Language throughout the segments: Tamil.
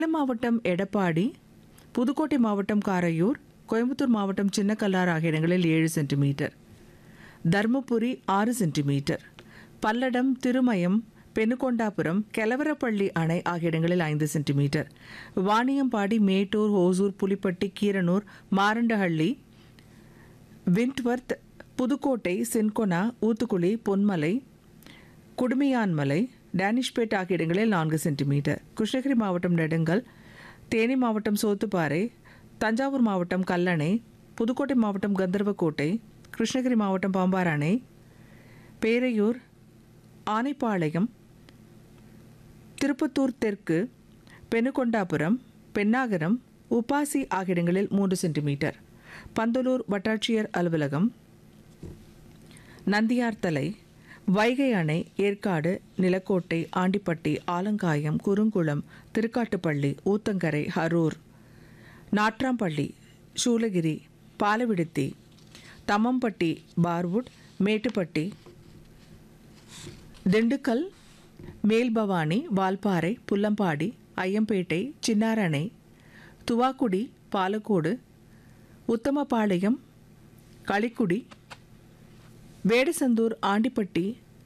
சேலம் மாவட்டம் எடப்பாடி புதுக்கோட்டை மாவட்டம் காரையூர் கோயம்புத்தூர் மாவட்டம் சின்னக்கல்லார் ஆகிய இடங்களில் ஏழு சென்டிமீட்டர் தர்மபுரி ஆறு சென்டிமீட்டர் பல்லடம் திருமயம் பெனுகொண்டாபுரம் கெலவரப்பள்ளி அணை ஆகிய இடங்களில் ஐந்து centimetre Vaniyambadi Mettur Hosur Pulipatti Keeranur Marandahalli Windworth Pudukkottai Cinchona Uthukuli Ponmalai Kudumiyanmalai Danishpet ஆகிய இடங்களில் நான்கு சென்டிமீட்டர் கிருஷ்ணகிரி மாவட்டம் நெடுங்கல் தேனி மாவட்டம் சோத்துப்பாறை தஞ்சாவூர் மாவட்டம் கல்லணை புதுக்கோட்டை மாவட்டம் கந்தர்வக்கோட்டை கிருஷ்ணகிரி மாவட்டம் பாம்பார் பேரையூர் ஆனைப்பாளையம் திருப்பத்தூர் தெற்கு பெனுகொண்டாபுரம் பென்னாகரம் உப்பாசி ஆகிய இடங்களில் மூன்று சென்டிமீட்டர் பந்தலூர் வட்டாட்சியர் அலுவலகம் நந்தியார்த்தலை வைகை அணை ஏற்காடு நிலக்கோட்டை ஆண்டிப்பட்டி ஆலங்காயம் குறுங்குளம் திருக்காட்டுப்பள்ளி ஊத்தங்கரை அரூர் நாட்ராம்பள்ளி சூளகிரி பாலவிடுத்தி தம்மம்பட்டி பார்வுட் மேட்டுப்பட்டி திண்டுக்கல் மேல்பவானி வால்பாறை புல்லம்பாடி ஐயம்பேட்டை சின்னாரணை துவாக்குடி பாலக்கோடு உத்தமபாளையம் களிக்குடி வேடசந்தூர் ஆண்டிப்பட்டி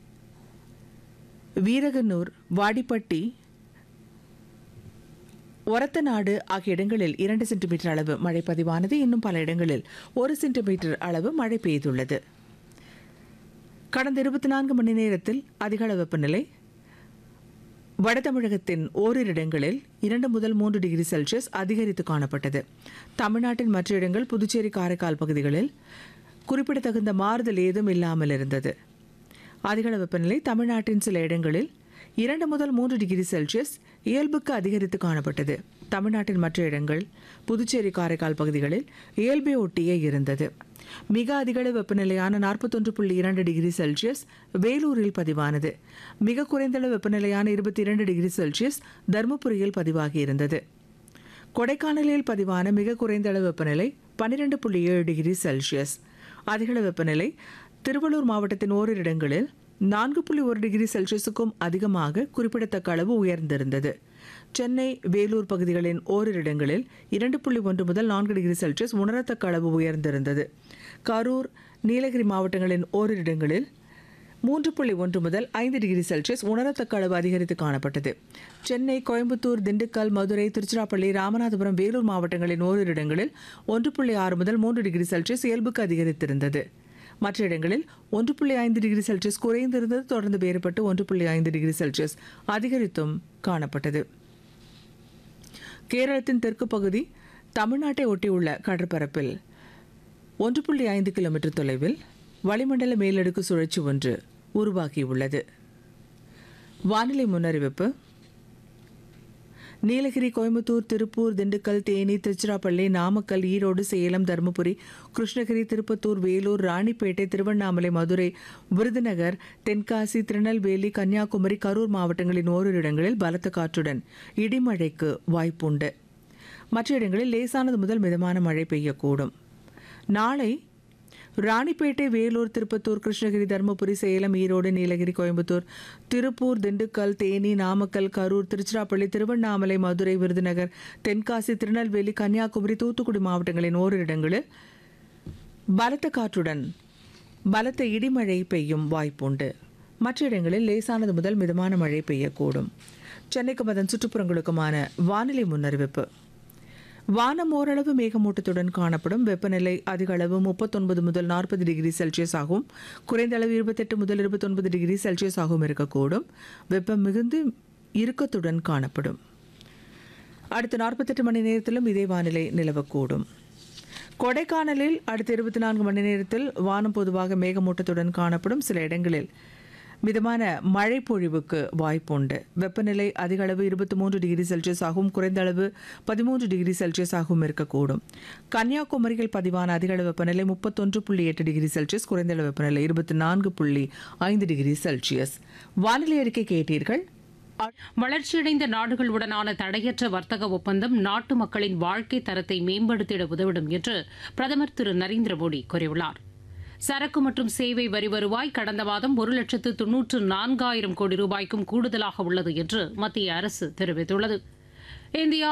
வீரகனூர் வாடிப்பட்டி ஒரத்தநாடு ஆகிய இடங்களில் இரண்டு சென்டிமீட்டர் அளவு மழை பதிவானது இன்னும் பல இடங்களில் ஒரு சென்டிமீட்டர் அளவு மழை பெய்துள்ளது கடந்த இருபத்தி நான்கு மணி நேரத்தில் அதிகள வெப்பநிலை வட தமிழகத்தின் ஓரிரு இடங்களில் இரண்டு முதல் மூன்று டிகிரி செல்சியஸ் அதிகரித்து காணப்பட்டது தமிழ்நாட்டின் மற்ற இடங்கள் புதுச்சேரி காரைக்கால் பகுதிகளில் குறிப்பிடத்தகுந்த மாறுதல் ஏதும் இல்லாமல் இருந்தது அதிகள வெப்பநிலை தமிழ்நாட்டின் சில இடங்களில் இரண்டு முதல் மூன்று டிகிரி செல்சியஸ் இயல்புக்கு அதிகரித்து காணப்பட்டது தமிழ்நாட்டின் மற்ற இடங்கள் புதுச்சேரி காரைக்கால் பகுதிகளில் இயல்பை ஒட்டியே இருந்தது மிக அதிகள வெப்பநிலையான நாற்பத்தொன்று புள்ளி இரண்டு டிகிரி செல்சியஸ் வேலூரில் பதிவானது மிக குறைந்தளவு வெப்பநிலையான இருபத்தி இரண்டு டிகிரி செல்சியஸ் தருமபுரியில் பதிவாகியிருந்தது கொடைக்கானலில் பதிவான மிக குறைந்த அளவு வெப்பநிலை பன்னிரெண்டு புள்ளி ஏழு டிகிரி செல்சியஸ் அதிகள வெப்பநிலை திருவள்ளூர் மாவட்டத்தின் ஓரிரு இடங்களில் நான்கு புள்ளி ஒரு டிகிரி செல்சியஸுக்கும் அதிகமாக குறிப்பிடத்தக்க அளவு உயர்ந்திருந்தது சென்னை வேலூர் பகுதிகளின் ஓரிரு இடங்களில் இரண்டு புள்ளி ஒன்று முதல் நான்கு டிகிரி செல்சியஸ் உணரத்தக்க அளவு உயர்ந்திருந்தது கரூர் நீலகிரி மாவட்டங்களின் ஓரிரு இடங்களில் மூன்று புள்ளி ஒன்று முதல் ஐந்து டிகிரி செல்சியஸ் உணரத்தக்க அளவு அதிகரித்து காணப்பட்டது சென்னை கோயம்புத்தூர் திண்டுக்கல் மதுரை திருச்சிராப்பள்ளி ராமநாதபுரம் வேலூர் மாவட்டங்களின் ஓரிரு இடங்களில் ஒன்று புள்ளி ஆறு முதல் மூன்று டிகிரி செல்சியஸ் இயல்புக்கு அதிகரித்திருந்தது மற்ற இடங்களில் ஒன்று புள்ளி ஐந்து டிகிரி செல்சியஸ் குறைந்திருந்தது தொடர்ந்து வேறுபட்டு ஒன்று புள்ளி ஐந்து டிகிரி செல்சியஸ் அதிகரித்தும் காணப்பட்டது கேரளத்தின் தெற்கு பகுதி தமிழ்நாட்டை ஒட்டியுள்ள கடற்பரப்பில் ஒன்று புள்ளி ஐந்து கிலோமீட்டர் தொலைவில் வளிமண்டல மேலடுக்கு சுழற்சி ஒன்று உருவாகியுள்ளது வானிலை முன்னறிவிப்பு நீலகிரி கோயம்புத்தூர் திருப்பூர் திண்டுக்கல் தேனி திருச்சிராப்பள்ளி நாமக்கல் ஈரோடு சேலம் தருமபுரி கிருஷ்ணகிரி திருப்பத்தூர் வேலூர் ராணிப்பேட்டை திருவண்ணாமலை மதுரை விருதுநகர் தென்காசி திருநெல்வேலி கன்னியாகுமரி கரூர் மாவட்டங்களின் ஓரிரு இடங்களில் பலத்த காற்றுடன் இடிமழைக்கு வாய்ப்புண்டு மற்ற இடங்களில் லேசானது முதல் மிதமான மழை பெய்யக்கூடும் நாளை ராணிப்பேட்டை வேலூர் திருப்பத்தூர் கிருஷ்ணகிரி தருமபுரி சேலம் ஈரோடு நீலகிரி கோயம்புத்தூர் திருப்பூர் திண்டுக்கல் தேனி நாமக்கல் கரூர் திருச்சிராப்பள்ளி திருவண்ணாமலை மதுரை விருதுநகர் தென்காசி திருநெல்வேலி கன்னியாகுமரி தூத்துக்குடி மாவட்டங்களின் ஓரிரு இடங்களில் பலத்த காற்றுடன் பலத்த இடிமழை பெய்யும் வாய்ப்புண்டு மற்ற இடங்களில் லேசானது முதல் மிதமான மழை பெய்யக்கூடும் சென்னைக்கும் அதன் சுற்றுப்புறங்களுக்குமான வானிலை முன்னறிவிப்பு வானம் ஓரளவு மேகமூட்டத்துடன் காணப்படும் வெப்பநிலை அதிக அளவு முப்பத்தொன்பது முதல் நாற்பது டிகிரி செல்சியஸ் ஆகும் குறைந்த அளவு இருபத்தெட்டு முதல் இருபத்தொன்பது டிகிரி செல்சியஸ் ஆகவும் இருக்கக்கூடும் வெப்பம் மிகுந்து இறுக்கத்துடன் காணப்படும் அடுத்த நாற்பத்தெட்டு மணி நேரத்திலும் இதே வானிலை நிலவக்கூடும் கொடைக்கானலில் அடுத்த இருபத்தி நான்கு மணி நேரத்தில் வானம் பொதுவாக மேகமூட்டத்துடன் காணப்படும் சில இடங்களில் மிதமான மழை பொழிவுக்கு வாய்ப்புண்டு வெப்பநிலை அதிக அளவு இருபத்தி மூன்று டிகிரி செல்சியஸ் ஆகவும் குறைந்த அளவு பதிமூன்று டிகிரி செல்சியஸ் ஆகவும் இருக்கக்கூடும் கன்னியாகுமரியில் பதிவான அதிக அளவு வெப்பநிலை முப்பத்தொன்று புள்ளி எட்டு டிகிரி செல்சியஸ் குறைந்த அளவு வெப்பநிலை இருபத்தி நான்கு புள்ளி ஐந்து டிகிரி செல்சியஸ் வானிலை அறிக்கை கேட்டீர்கள் வளர்ச்சியடைந்த நாடுகளுடனான தடையற்ற வர்த்தக ஒப்பந்தம் நாட்டு மக்களின் வாழ்க்கை தரத்தை மேம்படுத்திட உதவிடும் என்று பிரதமர் திரு நரேந்திர மோடி கூறியுள்ளார் சரக்கு மற்றும் சேவை வரி வருவாய் கடந்த மாதம் ஒரு லட்சத்து தொன்னூற்று நான்காயிரம் கோடி ரூபாய்க்கும் கூடுதலாக உள்ளது என்று மத்திய அரசு தெரிவித்துள்ளது இந்தியா